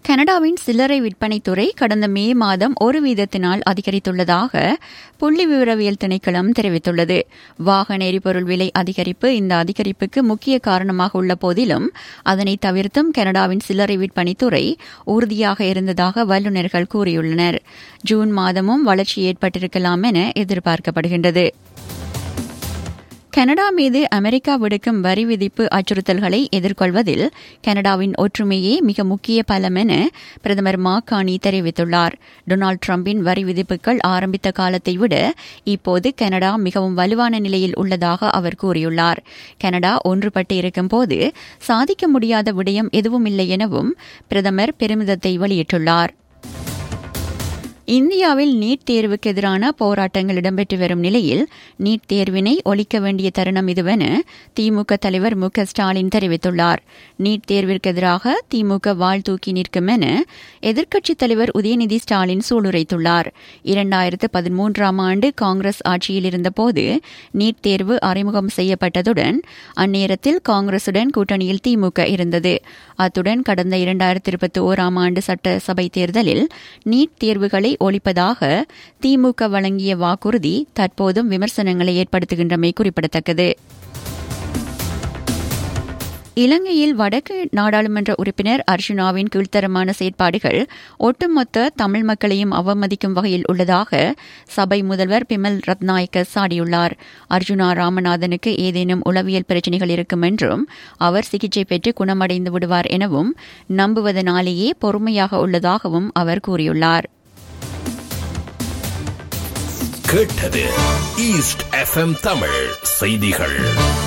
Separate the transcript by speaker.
Speaker 1: கனடாவின் சில்லறை விற்பனைத்துறை கடந்த மே மாதம் ஒரு வீதத்தினால் அதிகரித்துள்ளதாக புள்ளி விவரவியல் திணைக்களம் தெரிவித்துள்ளது வாகன எரிபொருள் விலை அதிகரிப்பு இந்த அதிகரிப்புக்கு முக்கிய காரணமாக உள்ள போதிலும் அதனை தவிர்த்தும் கனடாவின் சில்லறை விற்பனைத்துறை உறுதியாக இருந்ததாக வல்லுநர்கள் கூறியுள்ளனர் ஜூன் மாதமும் வளர்ச்சி ஏற்பட்டிருக்கலாம் என எதிர்பார்க்கப்படுகின்றது கனடா மீது அமெரிக்கா விடுக்கும் வரி விதிப்பு அச்சுறுத்தல்களை எதிர்கொள்வதில் கனடாவின் ஒற்றுமையே மிக முக்கிய பலம் என பிரதமர் மாகாணி தெரிவித்துள்ளார் டொனால்டு டிரம்பின் வரி விதிப்புகள் ஆரம்பித்த காலத்தை விட இப்போது கனடா மிகவும் வலுவான நிலையில் உள்ளதாக அவர் கூறியுள்ளார் கனடா ஒன்றுபட்டு இருக்கும்போது சாதிக்க முடியாத விடயம் எதுவும் இல்லை எனவும் பிரதமர் பெருமிதத்தை வெளியிட்டுள்ளார் இந்தியாவில் நீட் தேர்வுக்கு எதிரான போராட்டங்கள் இடம்பெற்று வரும் நிலையில் நீட் தேர்வினை ஒழிக்க வேண்டிய தருணம் இதுவென திமுக தலைவர் மு க ஸ்டாலின் தெரிவித்துள்ளார் நீட் தேர்விற்கு எதிராக திமுக வாழ் தூக்கி நிற்கும் என எதிர்க்கட்சித் தலைவர் உதயநிதி ஸ்டாலின் சூளுரைத்துள்ளார் இரண்டாயிரத்து பதிமூன்றாம் ஆண்டு காங்கிரஸ் ஆட்சியில் இருந்தபோது நீட் தேர்வு அறிமுகம் செய்யப்பட்டதுடன் அந்நேரத்தில் காங்கிரசுடன் கூட்டணியில் திமுக இருந்தது அத்துடன் கடந்த இரண்டாயிரத்தி இருபத்தி ஓராம் ஆண்டு சட்டசபை தேர்தலில் நீட் தேர்வுகளை ஒழிப்பதாக திமுக வழங்கிய வாக்குறுதி தற்போதும் விமர்சனங்களை ஏற்படுத்துகின்றமை குறிப்பிடத்தக்கது இலங்கையில் வடக்கு நாடாளுமன்ற உறுப்பினர் அர்ஜுனாவின் கீழ்த்தரமான செயற்பாடுகள் ஒட்டுமொத்த தமிழ் மக்களையும் அவமதிக்கும் வகையில் உள்ளதாக சபை முதல்வர் பிமல் ரத்நாயக்க சாடியுள்ளார் அர்ஜுனா ராமநாதனுக்கு ஏதேனும் உளவியல் பிரச்சினைகள் இருக்கும் என்றும் அவர் சிகிச்சை பெற்று குணமடைந்து விடுவார் எனவும் நம்புவதனாலேயே பொறுமையாக உள்ளதாகவும் அவர் கூறியுள்ளார்
Speaker 2: கேட்டது ஈஸ்ட் எஃப்எம் தமிழ் செய்திகள்